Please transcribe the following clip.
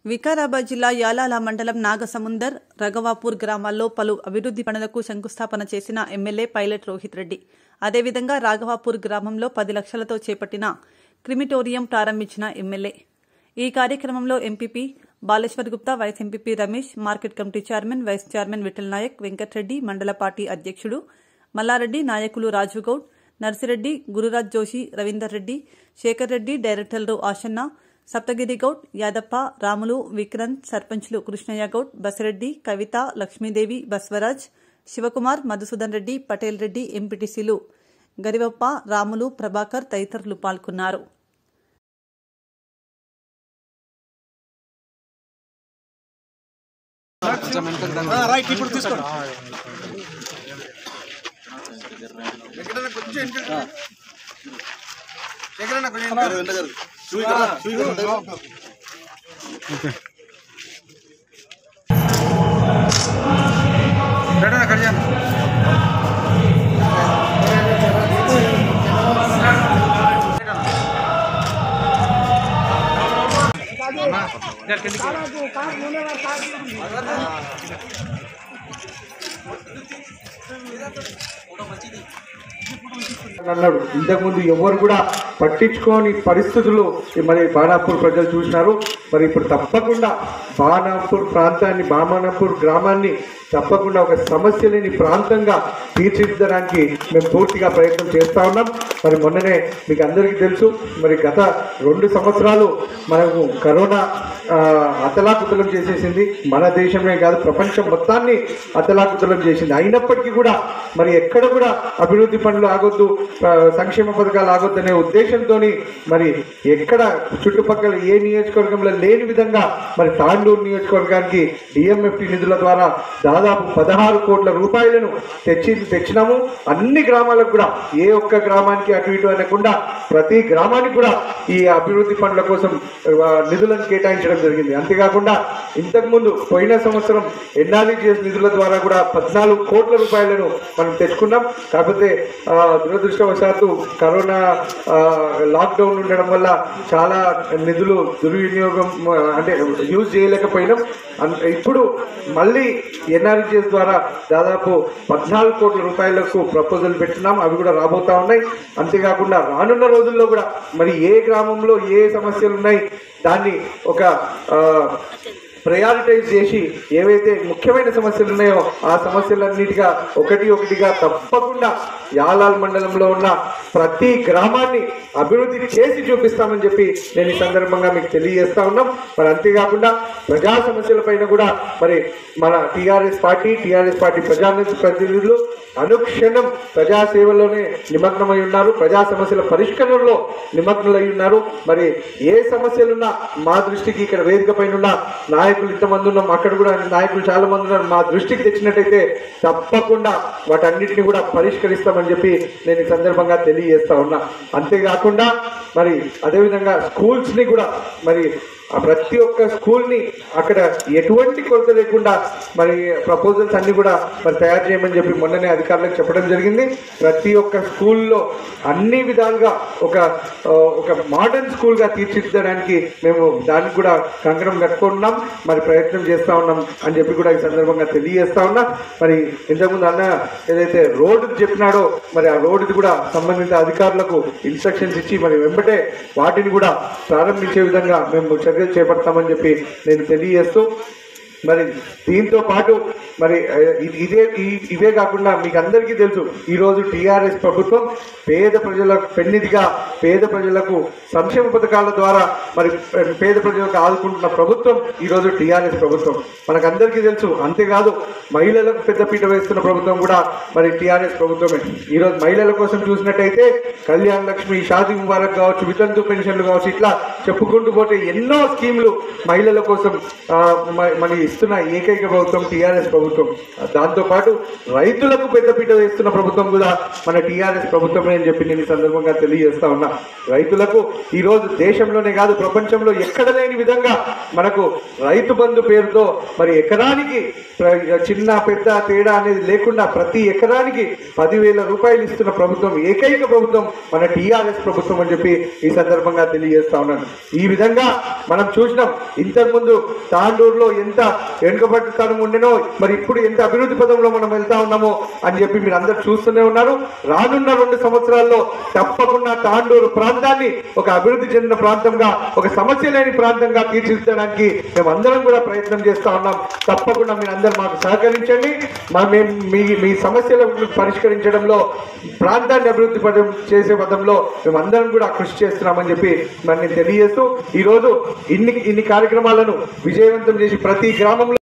వికారాబాద్ జిల్లా యాలాల మండలం నాగసముందర్ రగవాపూర్ గ్రామాల్లో పలు అభివృద్ది పనులకు శంకుస్థాపన చేసిన ఎమ్మెల్యే పైలట్ రోహిత్ రెడ్డి అదేవిధంగా రాఘవాపూర్ గ్రామంలో పది లక్షలతో చేపట్టిన క్రిమిటోరియం ప్రారంభించిన ఎమ్మెల్యే ఈ కార్యక్రమంలో MPP Baleshwar Gupta vice MPP Ramesh market committee chairman vice chairman Vithal Nayak Venkatreddy మండల పార్టీ అధ్యక్షుడు మల్లారెడ్డి నాయకులు రాజుగౌడ్ నర్సిరెడ్డి గురురాజ్ జోషి రవీందర్ రెడ్డి శేఖర్ రెడ్డి డైరెక్టర్లు ఆశన్న సప్తగిరి గౌడ్ యాదప్ప రాములు విక్రాంత్ సర్పంచ్లు కృష్ణయ్య గౌడ్ బసిరెడ్డి కవిత లక్ష్మీదేవి బస్వరాజ్ శివకుమార్ మధుసూదన్ రెడ్డి పటేల్ రెడ్డి ఎంపీటీసీలు గరివప్ప రాములు ప్రభాకర్ తదితరులు పాల్గొన్నారు రైట్ ఇప్పుడు తీసుకోండి ఎక్కడైనా కొంచెం వెనక ఎక్కడైనా కొంచెం వెనక వెనక షూ ఇక్కడ షూ ఇక్కడ ఉంటుంది. ఎక్కడైనా కట్ చేయండి. అన్నాడు ఇంతకుముందు ఎవరు కూడా పట్టించుకోని పరిస్థితులు మరి బాణాపూర్ ప్రజలు చూసినారు మరి ఇప్పుడు తప్పకుండా బాణాపూర్ ప్రాంతాన్ని బామానాపూర్ గ్రామాన్ని తప్పకుండా ఒక సమస్య లేని ప్రాంతంగా తీర్చిదిద్దడానికి మేము పూర్తిగా ప్రయత్నం చేస్తా ఉన్నాం మరి మొన్ననే మీకు అందరికీ తెలుసు మరి గత రెండు సంవత్సరాలు మనకు కరోనా ఆ, అతలాకుతలం చేసేసింది మన దేశమే కాదు ప్రపంచం మొత్తాన్ని అతలాకుతలం చేసింది అయినప్పటికీ కూడా మరి ఎక్కడ కూడా అభివృద్ధి పనులు ఆగొద్దు ఆ, సంక్షేమ పథకాలు ఆగొద్దు అనే ఉద్దేశంతో మరి ఎక్కడ చుట్టుపక్కల ఏ నియోజకవర్గంలో లేని విధంగా మరి తాండూరు నియోజకవర్గానికి డిఎంఎఫ్టి నిధుల ద్వారా దాదాపు పదహారు కోట్ల రూపాయలను తెచ్చి తెచ్చినాము అన్ని గ్రామాలకు కూడా ఏ ఒక్క గ్రామానికి అటు ఇటు అనకుండా ప్రతి గ్రామానికి కూడా ఈ అభివృద్ధి పనుల కోసం ఆ, నిధులను కేటాయించడం జరిగింది అంతేకాకుండా ఇంతకుముందు పోయిన సంవత్సరం ఎన్ఆర్ఈజిఎస్ నిధుల ద్వారా కూడా పద్నాలుగు కోట్ల రూపాయలను మనం తెచ్చుకున్నాం కాకపోతే ఆ, దురదృష్టవశాత్తు కరోనా ఆ, లాక్డౌన్ ఉండడం వల్ల చాలా నిధులు దుర్వినియోగం ఆ, అంటే యూజ్ చేయలేకపోయినాం అన్- ఇప్పుడు మళ్ళీ ఎన్ఆర్జిఎస్ ద్వారా దాదాపు పద్నాలుగు కోట్ల రూపాయలకు ప్రపోజల్ పెట్టినాం అవి కూడా రాబోతా ఉన్నాయి అంతేకాకుండా రానున్న రోజుల్లో కూడా మరి ఏ గ్రామంలో ఏ సమస్యలు ఉన్నాయి దాన్ని ఒక ఆ, ప్రయారిటైజ్ చేసి ఏవైతే ముఖ్యమైన సమస్యలు ఉన్నాయో ఆ సమస్యలన్నిటిగా ఒకటి ఒకటిగా తప్పకుండా యాలాల్ మండలంలో ఉన్న ప్రతి గ్రామాన్ని అభివృద్ధి చేసి చూపిస్తామని చెప్పి నేను ఈ సందర్భంగా మీకు తెలియజేస్తా ఉన్నాం మరి అంతేకాకుండా ప్రజా సమస్యలపైన కూడా మరి మన టీఆర్ఎస్ పార్టీ టీఆర్ఎస్ పార్టీ ప్రజా ప్రతినిధులు అనుక్షణం ప్రజా సేవలోనే నిమగ్నమై ఉన్నారు ప్రజా సమస్యల పరిష్కరణలో నిమగ్నులై ఉన్నారు మరి ఏ సమస్యలున్నా మా దృష్టికి ఇక్కడ వేదిక పైన ఉన్న నాయకులు ఇంతమంది ఉన్నాం అక్కడ కూడా నాయకులు చాలా మంది ఉన్నారు మా దృష్టికి తెచ్చినట్టయితే తప్పకుండా వాటన్నిటిని కూడా పరిష్కరిస్తామని చెప్పి నేను ఈ సందర్భంగా తెలియజేస్తా ఉన్నా అంతేకాకుండా మరి అదేవిధంగా స్కూల్స్ ని కూడా మరి ఆ ప్రతి ఒక్క స్కూల్ని అక్కడ ఎటువంటి కొరత లేకుండా మరి ప్రపోజల్స్ అన్ని కూడా మరి తయారు చేయమని చెప్పి మొన్ననే అధికారులకు చెప్పడం జరిగింది ప్రతి ఒక్క స్కూల్లో అన్ని విధాలుగా ఒక ఆ, ఒక మోడర్న్ స్కూల్గా తీర్చిదిద్దడానికి మేము దానికి కూడా కంకణం కట్టుకుంటున్నాం మరి ప్రయత్నం చేస్తా ఉన్నాం అని చెప్పి కూడా ఈ సందర్భంగా తెలియజేస్తా ఉన్నా మరి ఇంతకుముందు అన్న ఏదైతే రోడ్డు చెప్పినాడో మరి ఆ రోడ్డుది కూడా సంబంధిత అధికారులకు ఇన్స్ట్రక్షన్స్ ఇచ్చి మరి వెంబటే వాటిని కూడా ప్రారంభించే విధంగా మేము చర్యలు చేపడతామని చెప్పి నేను తెలియజేస్తూ మరి దీంతో పాటు మరి ఆ, ఇది- ఇదే ఈ- ఇవే కాకుండా మీకు అందరికీ తెలుసు ఈరోజు టీఆర్ఎస్ ప్రభుత్వం పేద ప్రజలకు పెన్నిదిగా పేద ప్రజలకు సంక్షేమ పథకాల ద్వారా మరి పేద ప్రజలకు ఆదుకుంటున్న ప్రభుత్వం ఈరోజు టీఆర్ఎస్ ప్రభుత్వం మనకందరికీ తెలుసు అంతేకాదు మహిళలకు పెద్దపీట వేస్తున్న ప్రభుత్వం కూడా మరి టీఆర్ఎస్ ప్రభుత్వమే ఈరోజు మహిళల కోసం చూసినట్టయితే కళ్యాణ్ లక్ష్మి షాదీ ముబారక్ కావచ్చు వితంతు పెన్షన్లు కావచ్చు ఇట్లా చెప్పుకుంటూ పోతే ఎన్నో స్కీములు మహిళల కోసం ఆ, మ- మన ఇస్తున్న ఏకైక ప్రభుత్వం టీఆర్ఎస్ ప్రభుత్వం ప్రభుత్వం దాంతోపాటు రైతులకు పెద్దపీట వేస్తున్న ప్రభుత్వం కూడా మన టీఆర్ఎస్ ప్రభుత్వమే అని చెప్పి నేను ఈ సందర్భంగా తెలియజేస్తా ఉన్నా రైతులకు ఈరోజు దేశంలోనే కాదు ప్రపంచంలో ఎక్కడ లేని విధంగా మనకు రైతు బంధు పేరుతో మరి ఎకరానికి ప్ర- చిన్న పెద్ద తేడా అనేది లేకుండా ప్రతి ఎకరానికి పదివేల రూపాయలు ఇస్తున్న ప్రభుత్వం ఏకైక ప్రభుత్వం మన టీఆర్ఎస్ ప్రభుత్వం అని చెప్పి ఈ సందర్భంగా తెలియజేస్తా ఉన్నాను ఈ విధంగా మనం చూసినాం ఇంతకుముందు తాండూరులో ఎంత వెనుకబడితనం ఉండేనో మరి ఇప్పుడు ఎంత అభివృద్ధి పదంలో మనం వెళ్తా ఉన్నామో అని చెప్పి మీరు అందరు చూస్తూనే ఉన్నారు రానున్న రెండు సంవత్సరాల్లో తప్పకుండా తాండూరు ప్రాంతాన్ని ఒక అభివృద్ధి చెందిన ప్రాంతంగా ఒక సమస్య లేని ప్రాంతంగా తీర్చిదిద్దడానికి మేము అందరం కూడా ప్రయత్నం చేస్తా ఉన్నాం తప్పకుండా మీరు అందరు మాకు సహకరించండి మా మేము మీ మీ సమస్యలను పరిష్కరించడంలో ప్రాంతాన్ని అభివృద్ధి పదం చేసే పదంలో మేము అందరం కూడా కృషి చేస్తున్నామని చెప్పి మరి నేను తెలియజేస్తూ ఈరోజు ఇన్ని ఇన్ని కార్యక్రమాలను విజయవంతం చేసి ప్రతి గ్రామంలో